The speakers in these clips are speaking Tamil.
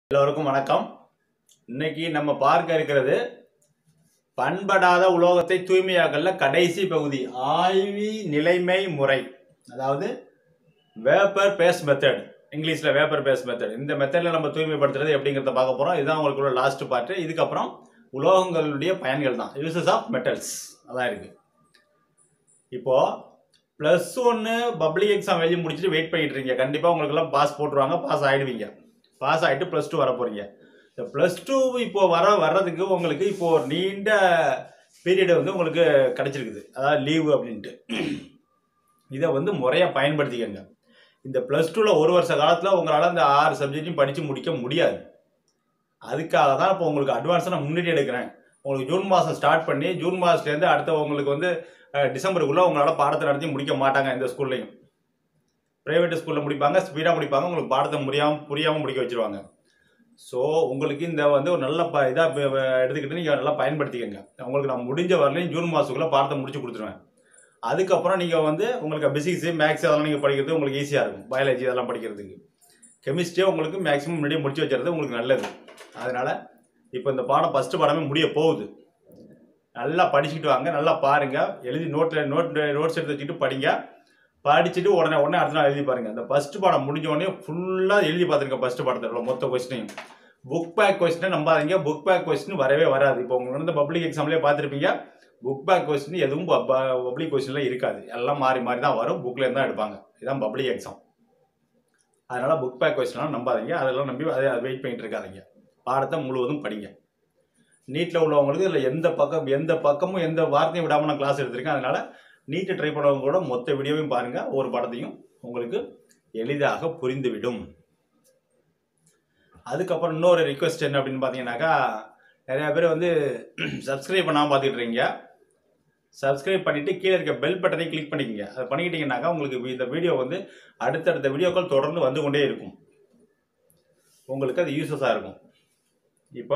எல்லோருக்கும் வணக்கம் இன்னைக்கு நம்ம பார்க்க இருக்கிறது பண்படாத உலோகத்தை தூய்மையாக்கல்ல கடைசி பகுதி ஆய்வி நிலைமை முறை அதாவது வேப்பர் பேஸ் மெத்தட் இங்கிலீஷில் வேப்பர் பேஸ் மெத்தட் இந்த மெத்தடில் நம்ம தூய்மைப்படுத்துறது எப்படிங்கிறத பார்க்க போகிறோம் இதுதான் உங்களுக்கு லாஸ்ட் பார்ட்டு இதுக்கப்புறம் உலோகங்களுடைய பயன்கள் தான் யூசஸ் ஆஃப் மெட்டல்ஸ் அதான் இருக்குது இப்போது ப்ளஸ் ஒன்று பப்ளிக் எக்ஸாம் எழுதி முடிச்சுட்டு வெயிட் பண்ணிட்டு இருக்கீங்க கண்டிப்பாக உங்களுக்கெல்லாம் பாஸ் போட்டுருவாங்க பாஸ் ஆகிடுவீங்க பாஸ் ஆகிட்டு ப்ளஸ் டூ வர போகிறீங்க இந்த ப்ளஸ் டூ இப்போ வர வர்றதுக்கு உங்களுக்கு இப்போ ஒரு நீண்ட பீரியடு வந்து உங்களுக்கு கிடைச்சிருக்குது அதாவது லீவு அப்படின்ட்டு இதை வந்து முறையாக பயன்படுத்திக்கங்க இந்த ப்ளஸ் டூவில் ஒரு வருஷ காலத்தில் உங்களால் இந்த ஆறு சப்ஜெக்டையும் படித்து முடிக்க முடியாது அதுக்காக தான் இப்போ உங்களுக்கு அட்வான்ஸாக நான் முன்னாடி எடுக்கிறேன் உங்களுக்கு ஜூன் மாதம் ஸ்டார்ட் பண்ணி ஜூன் மாதத்துலேருந்து அடுத்த உங்களுக்கு வந்து அஹ், டிசம்பருக்குள்ளே உங்களால் பாடத்தை நடத்தி முடிக்க மாட்டாங்க இந்த ஸ்கூல்லையும் ப்ரைவேட் ஸ்கூலில் முடிப்பாங்க ஸ்பீடாக முடிப்பாங்க உங்களுக்கு பாடத்தை முடியாமல் புரியாமல் முடிக்க வச்சிருவாங்க ஸோ உங்களுக்கு இந்த வந்து ஒரு நல்ல ப இதாக எடுத்துக்கிட்டு நீங்கள் நல்லா பயன்படுத்திக்கங்க உங்களுக்கு நான் முடிஞ்ச வரலையும் ஜூன் மாதத்துக்குள்ளே பாடத்தை முடிச்சு கொடுத்துருவேன் அதுக்கப்புறம் நீங்கள் வந்து உங்களுக்கு பிசிக்ஸு மேக்ஸ் அதெல்லாம் நீங்கள் படிக்கிறது உங்களுக்கு ஈஸியாக இருக்கும் பயாலஜி அதெல்லாம் படிக்கிறதுக்கு கெமிஸ்ட்ரியே உங்களுக்கு மேக்ஸிமம் முன்னாடியே முடிச்சு வச்சுறது உங்களுக்கு நல்லது அதனால் இப்போ இந்த பாடம் ஃபஸ்ட்டு பாடமே முடிய போகுது நல்லா படிச்சுக்கிட்டு வாங்க நல்லா பாருங்கள் எழுதி நோட்டில் நோட் நோட்ஸ் எடுத்து வச்சுக்கிட்டு படிங்க படிச்சுட்டு உடனே உடனே அடுத்த நாள் எழுதி பாருங்க இந்த ஃபர்ஸ்ட் பாடம் முடிஞ்ச உடனே ஃபுல்லாக எழுதி பார்த்துருங்க ஃபர்ஸ்ட் பாடத்தில் மொத்த கொஸ்டினையும் புக் பேக் கொஸ்டினை நம்பாதீங்க புக் பேக் கொஸ்டின் வரவே வராது இப்போ உங்களுக்கு வந்து பப்ளிக் எக்ஸாம்லேயே பார்த்துருப்பீங்க புக் பேக் கொஸ்டின் எதுவும் பப்ளிக் கொஸ்டின்லாம் இருக்காது எல்லாம் மாறி மாறி தான் வரும் புக்கில் தான் எடுப்பாங்க இதுதான் பப்ளிக் எக்ஸாம் அதனால புக் பேக் கொஸ்டின்லாம் நம்பாதீங்க அதெல்லாம் நம்பி அதை வெயிட் பண்ணிட்டு இருக்காதீங்க பாடத்தை முழுவதும் படிங்க நீட்டில் உள்ளவங்களுக்கு இதில் எந்த பக்கம் எந்த பக்கமும் எந்த வார்த்தையும் விடாமல் நான் கிளாஸ் எடுத்திருக்கேன் அதனால நீட்டை ட்ரை பண்ணவங்க கூட மொத்த வீடியோவையும் பாருங்கள் ஒவ்வொரு படத்தையும் உங்களுக்கு எளிதாக புரிந்துவிடும் அதுக்கப்புறம் இன்னொரு ரிக்வெஸ்ட் என்ன அப்படின்னு பார்த்தீங்கன்னாக்கா நிறையா பேர் வந்து சப்ஸ்கிரைப் பண்ணாமல் பார்த்துட்டு இருக்கீங்க சப்ஸ்கிரைப் பண்ணிவிட்டு கீழே இருக்க பெல் பட்டனை கிளிக் பண்ணிக்கங்க அதை பண்ணிக்கிட்டீங்கன்னாக்கா உங்களுக்கு இந்த வீடியோ வந்து அடுத்தடுத்த வீடியோக்கள் தொடர்ந்து வந்து கொண்டே இருக்கும் உங்களுக்கு அது யூஸ்ஃபுல்லாக இருக்கும் இப்போ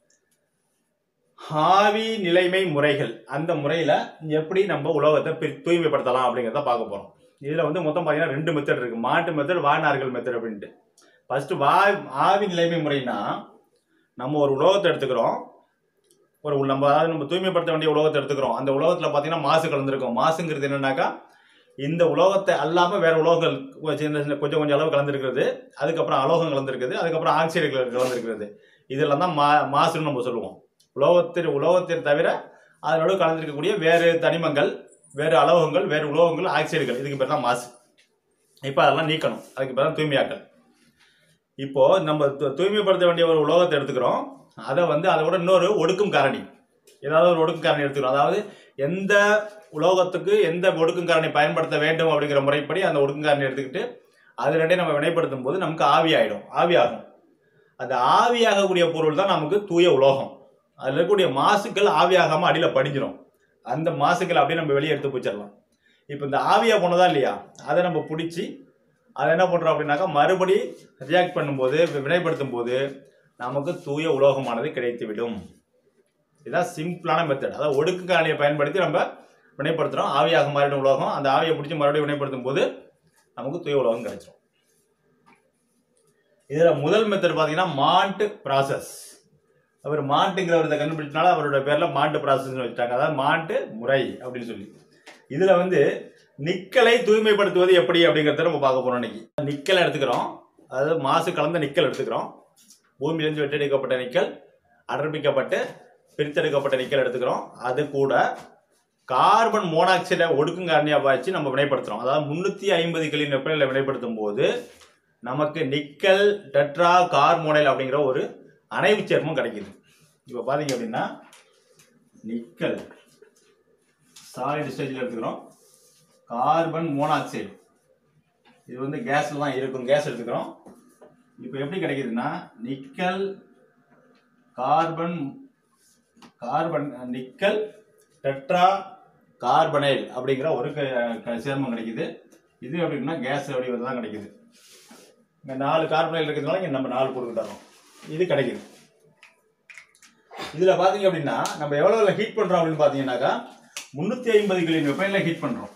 ஆவி நிலைமை முறைகள் அந்த முறையில் எப்படி நம்ம உலோகத்தை பிரி தூய்மைப்படுத்தலாம் அப்படிங்கிறத பார்க்க போகிறோம் இதில் வந்து மொத்தம் பார்த்தீங்கன்னா ரெண்டு மெத்தட் இருக்குது மாட்டு மெத்தட் வானார்கள் மெத்தட் அப்படின்ட்டு ஃபஸ்ட்டு வா ஆவி நிலைமை முறைனா நம்ம ஒரு உலோகத்தை எடுத்துக்கிறோம் ஒரு உ- நம்ம அதாவது நம்ம தூய்மைப்படுத்த வேண்டிய உலோகத்தை எடுத்துக்கிறோம் அந்த உலோகத்தில் பார்த்தீங்கன்னா மாசு கலந்துருக்கும் மாசுங்கிறது என்னன்னாக்கா இந்த உலோகத்தை அல்லாமல் வேற உலோகங்கள் கொ- சின்ன சின்ன கொஞ்சம் கொஞ்சம் அளவு கலந்துருக்கிறது அதுக்கப்புறம் அலோகம் கலந்துருக்குது அதுக்கப்புறம் ஆக்சைடுகள் கலந்துருக்கிறது இதெல்லாம் தான் மா மாசுன்னு நம்ம சொல்லுவோம் உலோகத்தில் உலோகத்தை தவிர அதனோடு கலந்திருக்கக்கூடிய வேறு தனிமங்கள் வேறு அலோகங்கள் வேறு உலோகங்கள் ஆக்சைடுகள் இதுக்கு பேர் தான் மாசு இப்போ அதெல்லாம் நீக்கணும் அதுக்கு பேர் தான் தூய்மையாக்கல் இப்போ நம்ம து- தூய்மைப்படுத்த வேண்டிய ஒரு உலோகத்தை எடுத்துக்கிறோம் அதை வந்து அதை விட இன்னொரு ஒடுக்கும் காரணி ஏதாவது ஒரு ஒடுக்கும் காரணி எடுத்துக்கிறோம் அதாவது எந்த உலோகத்துக்கு எந்த ஒடுக்கும் காரணி பயன்படுத்த வேண்டும் அப்படிங்கிற முறைப்படி அந்த ஒடுக்கும் காரணி எடுத்துக்கிட்டு அது ரெண்டையும் நம்ம வினைப்படுத்தும் போது நமக்கு ஆவி ஆயிடும் ஆவியாகும் அந்த ஆவியாகக்கூடிய பொருள் தான் நமக்கு தூய உலோகம் அதில் இருக்கக்கூடிய மாசுக்கள் ஆவியாகாமல் அடியில் படிஞ்சிடும் அந்த மாசுக்கள் அப்படியே நம்ம வெளியே எடுத்து போச்சிடலாம் இப்போ இந்த ஆவியாக போனதா இல்லையா அதை நம்ம பிடிச்சி அதை என்ன பண்ணுறோம் அப்படின்னாக்கா மறுபடி ரியாக்ட் பண்ணும்போது வி- வினைப்படுத்தும் போது நமக்கு தூய உலோகமானது கிடைத்துவிடும் இதுதான் சிம்பிளான மெத்தட் அதாவது ஒடுக்கு காரணியை பயன்படுத்தி நம்ம வினைப்படுத்துகிறோம் ஆவியாக மாறிடும் உலோகம் அந்த ஆவியை பிடிச்சி மறுபடியும் வினைப்படுத்தும் போது நமக்கு தூய உலோகம் கிடைச்சிரும் இதில் முதல் மெத்தட் பார்த்தீங்கன்னா மாண்ட் ப்ராசஸ் அவர் மாட்டுங்கிறவரத்தை கண்டுபிடிச்சனால அவரோட பேரில் மாட்டு ப்ராசஸ்னு வச்சுட்டாங்க அதாவது மாட்டு முறை அப்படின்னு சொல்லி இதில் வந்து நிக்கலை தூய்மைப்படுத்துவது எப்படி அப்படிங்கிறத நம்ம பார்க்க போகிறோம் இன்னைக்கு நிக்கல் எடுத்துக்கிறோம் அதாவது மாசு கலந்த நிக்கல் எடுத்துக்கிறோம் பூமியிலேருந்து வெட்டெடுக்கப்பட்ட நிக்கல் அடர்ப்பிக்கப்பட்டு பிரித்தெடுக்கப்பட்ட நிக்கல் எடுத்துக்கிறோம் அது கூட கார்பன் மோனாக்சைடை ஒடுக்கும் காரணியாக வச்சு நம்ம வினைப்படுத்துகிறோம் அதாவது முந்நூற்றி ஐம்பது கிளின் வெப்பநிலை வினைப்படுத்தும் போது நமக்கு நிக்கல் டெட்ரா கார்மோனைல் அப்படிங்கிற ஒரு அணைவு சேர்மம் கிடைக்குது இப்போ பார்த்தீங்க அப்படின்னா நிக்கல் சாலிட் ஸ்டேஜில் எடுத்துக்கிறோம் கார்பன் மோனாக்சைடு இது வந்து கேஸில் தான் இருக்கும் கேஸ் எடுத்துக்கிறோம் இப்போ எப்படி கிடைக்குதுன்னா nickel carbon carbon nickel tetracarbonyl அப்படிங்கிற ஒரு க- க- சேர்மம் கிடைக்குது இது எப்படின்னா கேஸ் வடிவத்தில் தான் கிடைக்குது இங்கே நாலு கார்பனைல் இருக்கிறதுனால இங்கே நம்ம நாலு கொடுத்துட்டோம் இது கிடைக்குது இதில் பார்த்தீங்க அப்படின்னா நம்ம எவ்வளோ ஹீட் பண்ணுறோம் அப்படின்னு பார்த்தீங்கன்னாக்கா முந்நூற்றி ஐம்பது கிலோ வெப்பநிலை ஹீட் பண்ணுறோம்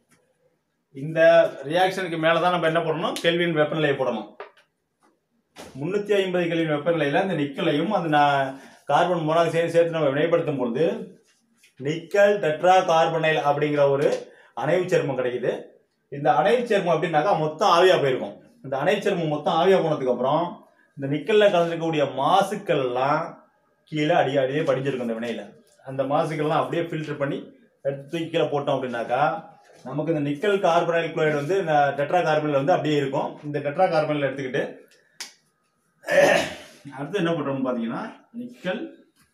இந்த ரியாக்ஷனுக்கு மேலே தான் நம்ம என்ன பண்ணணும் கெல்வின் வெப்பநிலையை போடணும் முன்னூத்தி ஐம்பது கெல்வின் வெப்பநிலையில இந்த நிக்கலையும் அந்த நா- கார்பன் மோனாக்சைடு சேர்த்து நம்ம வினைப்படுத்தும் பொழுது நிக்கல் டெட்ரா கார்பனைல் அப்படிங்கிற ஒரு அணைவு சேர்மம் கிடைக்குது இந்த அணைவு சேர்மம் அப்படின்னாக்கா மொத்தம் ஆவியா போயிருக்கும் இந்த அணைவு சேர்மம் மொத்தம் ஆவியா போனதுக்கு அப்புறம் இந்த நிக்கல்ல கலந்துருக்கக்கூடிய மாசுக்கள் எல்லாம் கீழே அடி அடியே படிஞ்சிருக்கும் இந்த வினையில அந்த மாசுக்கள்லாம் அப்படியே ஃபில்டர் பண்ணி எடுத்து தூக்கி கீழே போட்டோம் அப்படின்னாக்கா நமக்கு இந்த நிக்கல் கார்பனைல் குளோரைடு வந்து டெட்ரா கார்பனில் வந்து அப்படியே இருக்கும் இந்த டெட்ரா கார்பனில் எடுத்துக்கிட்டு அடுத்து என்ன பண்றோம்னு பார்த்தீங்கன்னா நிக்கல்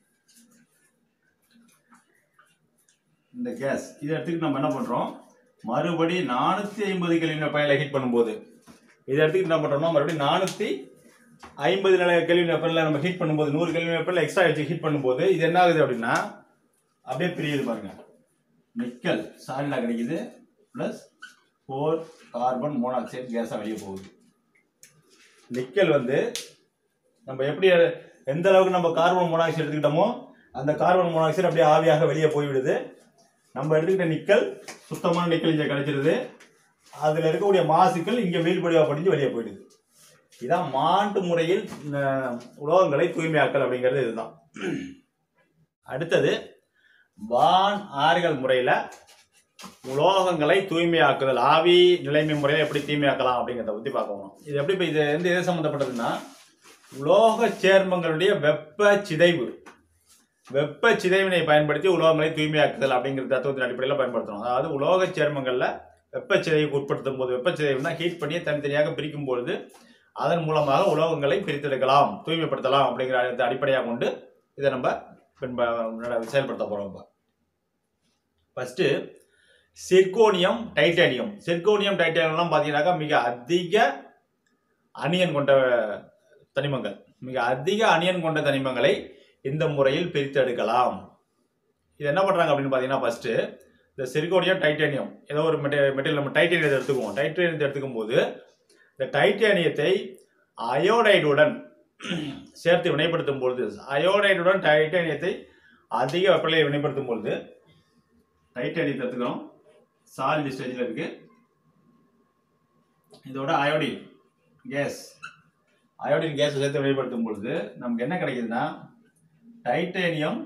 இந்த கேஸ் இதை எடுத்துக்கிட்டு நம்ம என்ன பண்றோம் மறுபடி நானூத்தி ஐம்பது கெல்வின் பயனில் ஹீட் பண்ணும்போது இதை எடுத்துக்கிட்டு என்ன பண்றோம்னா மறுபடியும் நானூத்தி ஐம்பது நிலை கெல்வின் வெப்பனில் நம்ம ஹீட் பண்ணும்போது நூறு கெல்வின் வெப்பனில் எக்ஸ்ட்ரா வச்சு ஹீட் பண்ணும்போது இது என்ன ஆகுது அப்படின்னா அப்படியே பிரியுது பாருங்க நிக்கல் சாலிடா கிடைக்குது ப்ளஸ் ஃபோர் கார்பன் மோனாக்சைடு கேஸாக வெளியே போகுது நிக்கல் வந்து நம்ம எப்படி எந்த அளவுக்கு நம்ம கார்பன் மோனாக்சைடு எடுத்துக்கிட்டோமோ அந்த கார்பன் மோனாக்சைடு அப்படியே ஆவியாக வெளியே போய்விடுது நம்ம எடுத்துக்கிட்ட நிக்கல் சுத்தமான நிக்கல் இங்கே கிடைச்சிருது அதில் இருக்கக்கூடிய மாசுக்கள் இங்கே வீழ்படியாக படிஞ்சு வெளியே போயிடுது இதான் மாண்டு முறையில் அஹ், உலோகங்களை தூய்மையாக்கல் அப்படிங்கிறது இதுதான் அடுத்தது வான் ஆறுகள் முறையில் உலோகங்களை தூய்மையாக்குதல் ஆவி நிலைமை முறையில் எப்படி தூய்மையாக்கலாம் அப்படிங்கிறத பற்றி பார்க்கணும் இது எப்படி இப்போ இது எந்த எது சம்மந்தப்பட்டதுன்னா உலோக சேர்மங்களுடைய வெப்ப சிதைவு வெப்ப சிதைவினை பயன்படுத்தி உலோகங்களை தூய்மையாக்குதல் அப்படிங்கிற தத்துவத்தின் அடிப்படையில் பயன்படுத்தணும் அதாவது உலோக சேர்மங்களில் வெப்ப சிதைவுக்கு உட்படுத்தும் போது வெப்ப சிதைவுனா ஹீட் பண்ணி தனித்தனியாக பிரிக்கும் பொழுது அதன் மூலமாக உலோகங்களை பிரித்தெடுக்கலாம் தூய்மைப்படுத்தலாம் அப்படிங்கிற அடி- அடிப்படையாக கொண்டு இதை நம்ம பின்ப நட- செயல்படுத்த போகிறோம் இப்போ ஃபஸ்ட்டு சிர்கோனியம் டைட்டானியம் சிர்கோனியம் டைட்டானியம்லாம் பார்த்தீங்கன்னாக்கா மிக அதிக அணியன் கொண்ட தனிமங்கள் மிக அதிக அணியன் கொண்ட தனிமங்களை இந்த முறையில் பிரித்து எடுக்கலாம் இது என்ன பண்ணுறாங்க அப்படின்னு பார்த்தீங்கன்னா ஃபஸ்ட்டு இந்த சிர்கோனியம் டைட்டானியம் ஏதோ ஒரு மெட்டீ மெட்டீரியல் நம்ம டைட்டானியத்தை எடுத்துக்குவோம் டைட்டானியத்தை எடுத்துக்கும் போது இந்த டைட்டானியத்தை அயோடைடுடன் சேர்த்து வினைப்படுத்தும் பொழுது அயோடைடுடன் டைட்டானியத்தை அதிக வெப்பநிலையை வினைப்படுத்தும் பொழுது டைட்டானியத்தை எடுத்துக்கிறோம் சாலிட் ஸ்டேஜில் இருக்கு இதோட அயோடின் கேஸ் அயோடின் கேஸ் சேர்த்து வெளிப்படுத்தும் பொழுது நமக்கு என்ன கிடைக்குதுன்னா டைட்டேனியம்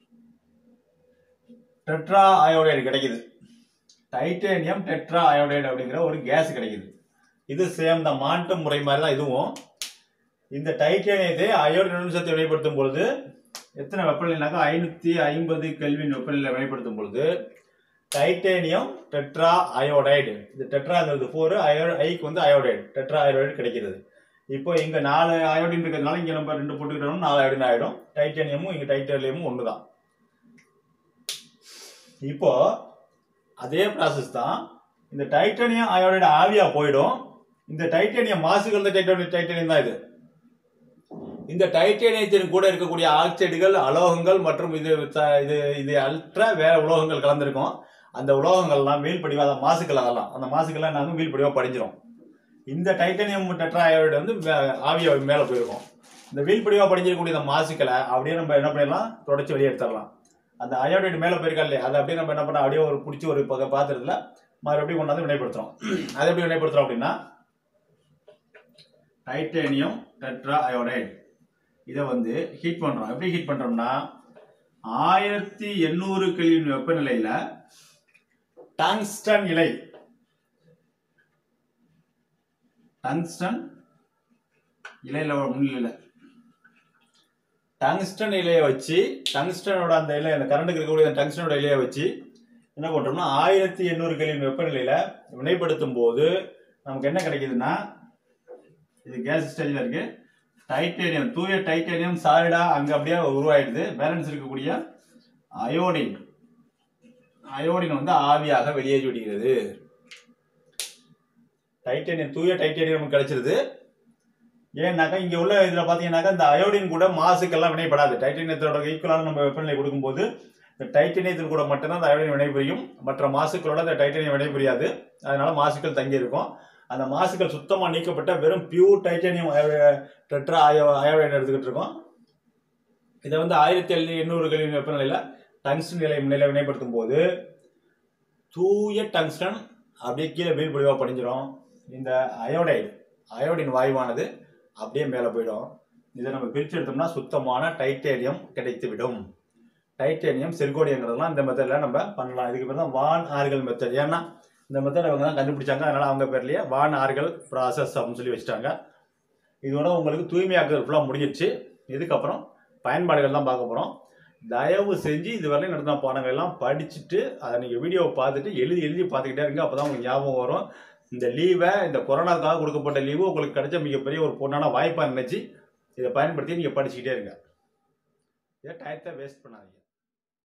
டெட்ரா அயோடைடு கிடைக்குது டைட்டேனியம் டெட்ரா அயோடைடு அப்படிங்கிற ஒரு கேஸ் கிடைக்குது இது சேம் தான் மாட்டு முறை மாதிரி தான் இதுவும் இந்த டைட்டேனியத்தை அயோடினுடன் சேர்த்து வினைப்படுத்தும் பொழுது எத்தனை வெப்பநிலைனாக்கா ஐநூற்றி ஐம்பது கெல்வின் வெப்பநிலையில் வினைப்படுத்தும் பொழுது டைட்டேனியம் டெட்ரா அயோடைடு இது டெட்ராங்கிறது ஃபோர் அயோ ஐக்கு வந்து அயோடைடு டெட்ரா அயோடைடு கிடைக்கிறது இப்போ இங்க நாலு அயோடின் இருக்கிறதுனால இங்க நம்ம ரெண்டு போட்டுக்கிட்டோம் நாலு அயோடின் ஆயிடும் டைட்டேனியமும் இங்க டைட்டேனியமும் ஒன்று தான் இப்போ அதே ப்ராசஸ் தான் இந்த டைட்டானியம் அயோடைடு ஆவியா போயிடும் இந்த டைட்டானியம் மாசுகள் டைட்டானியம் டைட்டானியம் தான் இது இந்த டைட்டானியத்தின் கூட இருக்கக்கூடிய ஆக்சைடுகள் அலோகங்கள் மற்றும் இது த- இது இது அல்ட்ரா வேற உலோகங்கள் கலந்திருக்கும் அந்த உலோகங்கள்லாம் வீழ்படிவாத மாசுக்கள் அதெல்லாம் அந்த மாசுக்கள்லாம் நாங்கள் வீழ்படிவா படிஞ்சிரும் இந்த டைட்டானியம் டெட்ரா அயோடைடு வந்து மே- ஆவியா மேலே போயிருக்கும் இந்த வீழ்படிவா படிஞ்சிருக்கக்கூடிய இந்த மாசுக்களை அப்படியே நம்ம என்ன பண்ணிடலாம் தொடச்சி வெளியே எடுத்துடலாம் அந்த அயோடைடு மேலே போயிருக்கா இல்லையா அதை அப்படியே நம்ம என்ன பண்ண அப்படியே ஒரு பிடிச்சி ஒரு பக்க பாத்திரத்தில் மறுபடியும் கொண்டாந்து வினைப்படுத்துறோம் அதை எப்படி வினைப்படுத்துறோம் அப்படின்னா டைட்டேனியம் டெட்ரா அயோடைடு இதை வந்து ஹீட் பண்றோம் எப்படி ஹீட் பண்றோம்னா ஆயிரத்தி எண்ணூறு கெல்வின் வெப்பநிலையில டங்ஸ்டன் இலை டங்ஸ்டன் இலையில முன்னிலையில டங்ஸ்டன் இலையை வச்சு டங்ஸ்டனோட அந்த இலை அந்த கரண்ட்டுக்கு இருக்கக்கூடிய அந்த டங்ஸ்டனோட இலையை வச்சு என்ன பண்றோம்னா ஆயிரத்தி எண்ணூறு கெல்வின் வெப்பநிலையில வினைப்படுத்தும் போது நமக்கு என்ன கிடைக்குதுன்னா இது கேஸ் ஸ்டேஜில் இருக்கு டைட்டேனியம் தூய டைட்டேனியம் சாலிடா அங்க அப்படியே உருவாயிடுது பேலன்ஸ் இருக்கக்கூடிய அயோடின் அயோடின் வந்து ஆவியாக வெளியேறி விடுகிறது டைட்டேனியம் தூய டைட்டேனியம் நமக்கு கிடைச்சிருது ஏன்னாக்கா இங்க உள்ள இதுல பாத்தீங்கன்னாக்கா இந்த அயோடின் கூட மாசுக்கெல்லாம் வினைப்படாது டைட்டேனியத்தோட ஈக்குவலான நம்ம வெப்பநிலை கொடுக்கும்போது இந்த டைட்டேனியத்தின் கூட மட்டும்தான் அந்த அயோடின் வினைபுரியும் மற்ற மாசுக்களோட இந்த டைட்டேனியம் வினைபுரியாது அதனால மாசுக்கள் தங்கி இருக்கும் அந்த மாசுக்கள் சுத்தமா நீக்கப்பட்ட வெறும் பியூர் டைட்டேனியம் டெட்ரா அயோ அயோடைன் எடுத்துக்கிட்டு இருக்கோம் இதை வந்து ஆயிரத்தி எழுநூறு எண்ணூறுகளின் வெப்பநிலையில டங்ஸ்டன் நிலை நிலை வினைப்படுத்தும் போது தூய டங்ஸ்டன் அப்படியே கீழே வீழ்படிவாக படிஞ்சிரும் இந்த அயோடைடு அயோடின் வாயுவானது அப்படியே மேலே போயிடும் இதை நம்ம பிரித்து எடுத்தோம்னா சுத்தமான டைட்டேனியம் கிடைத்துவிடும் டைட்டேனியம் செர்கோடியங்கிறதெல்லாம் இந்த மெத்தடில் நம்ம பண்ணலாம் இதுக்கு பேர் தான் வான் ஆறுகள் மெத்தட் ஏன்னா இந்த மெத்தட் அவங்க தான் கண்டுபிடிச்சாங்க அதனால் அவங்க பேர்லேயே வான் ஆறுகள் ப்ராசஸ் அப்படின்னு சொல்லி வச்சுட்டாங்க இதோட உங்களுக்கு தூய்மையாக்குதல் ஃபுல்லாக முடிஞ்சிடுச்சு இதுக்கப்புறம் பயன்பாடுகள் தான் பார்க்க போகிறோம் தயவு செஞ்சு இதுவரையும் நடந்த பாடங்கள் எல்லாம் படிச்சுட்டு அதை நீங்கள் வீடியோவை பார்த்துட்டு எழுதி எழுதி பார்த்துக்கிட்டே இருங்க அப்போ தான் உங்களுக்கு ஞாபகம் வரும் இந்த லீவை இந்த கொரோனாக்காக கொடுக்கப்பட்ட லீவு உங்களுக்கு கிடைச்ச மிகப்பெரிய ஒரு பொண்ணான வாய்ப்பாக நினச்சி இதை பயன்படுத்தி நீங்கள் படிச்சுக்கிட்டே இருங்க இதை டயத்தை வேஸ்ட் பண்ணாதீங்க